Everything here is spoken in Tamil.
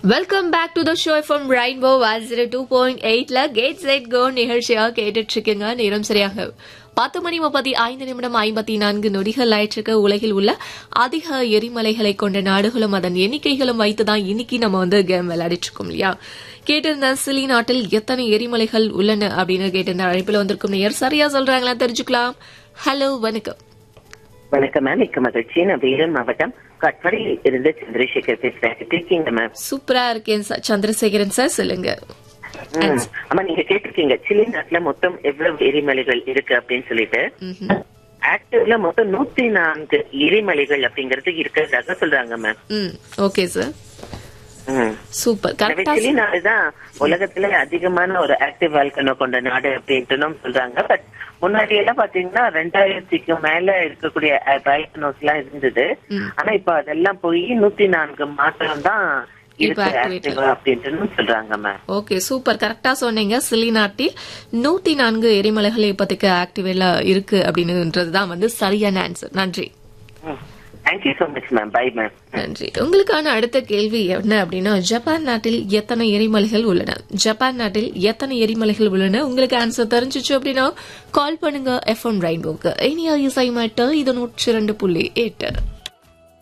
Welcome back to the show from Rainbow one zero two point எயிட்ல கேட் சைட் கோ நிகழ்ச்சியா கேட்டுட்டு இருக்கீங்க நேரம் சரியாக பத்து மணி முப்பத்தி ஐந்து நிமிடம் ஐம்பத்தி நான்கு நொடிகள் ஆயிட்டிருக்க உலகில் உள்ள அதிக எரிமலைகளை கொண்ட நாடுகளும் அதன் எண்ணிக்கைகளும் வைத்துதான் இன்னைக்கு நம்ம வந்து கேம் விளையாடிட்டு இருக்கோம் இல்லையா கேட்டிருந்த சிலி நாட்டில் எத்தனை எரிமலைகள் உள்ளன அப்படின்னு கேட்டிருந்த அழைப்பில் வந்திருக்கும் நேர் சரியா சொல்றாங்களா தெரிஞ்சுக்கலாம் ஹலோ வணக்கம் வணக்கம் மேம் மிக்க மகிழ்ச்சி நான் வேலூர் மாவட்டம் கட்படியில் இருந்து சந்திரசேகர் பேசுறேன் எப்படி இருக்கீங்க மேம் சூப்பரா இருக்கேன் சார் சந்திரசேகரன் சார் சொல்லுங்க ம். ஆமா நீங்க கேட்டிருக்கீங்க சிலி நாட்டுல மொத்தம் எவ்வளவு எரிமலைகள் இருக்கு அப்படின்னு சொல்லிட்டு ம்ஹும். ஆக்டிவ்ல மொத்தம் நூத்தி நான்கு எரிமலைகள் அப்படிங்கறது இருக்கிறதாக சொல்றாங்க மேம் ம் ஓகே சார் ம். சூப்பர் எனவே கரெக்டா சிலி நாடுதான் உலகத்துல அதிகமான ஒரு ஆக்டிவ் வால்கனோ கொண்ட நாடு அப்படின்ட்டு சொல்றாங்க பட் முன்னாடி எல்லாம் பாத்தீங்கன்னா ரெண்டாயிரத்துக்கு மேல இருக்கக்கூடிய வால்கனோஸ் எல்லாம் இருந்தது ம். ஆனா இப்ப அதெல்லாம் போய் நூத்தி நான்கு மாத்திரம் தான் இப்ப இருக்கு activate ஆக்டிவா அப்படின்ட்டு சொல்றாங்க மேம் ஓகே சூப்பர் கரெக்டா சொன்னீங்க சிலி நாட்டில் நூத்தி நான்கு எரிமலைகள் இப்போதைக்கு ஆக்டிவேல இருக்கு அப்படின்னுன்றதுதான் வந்து சரியான ஆன்சர் நன்றி thank you so much ma'am bye ma'am நன்றி உங்களுக்கான அடுத்த கேள்வி என்ன அப்படின்னா ஜப்பான் நாட்டில் எத்தனை எரிமலைகள் உள்ளன ஜப்பான் நாட்டில் எத்தனை எரிமலைகள் உள்ளன உங்களுக்கு ஆன்சர் தெரிஞ்சிச்சு அப்படின்னா கால் பண்ணுங்க எஃப்எம் ரெயின்போக்கு இனியா இசை மாட்ட இது நூற்றி ரெண்டு புள்ளி எட்டு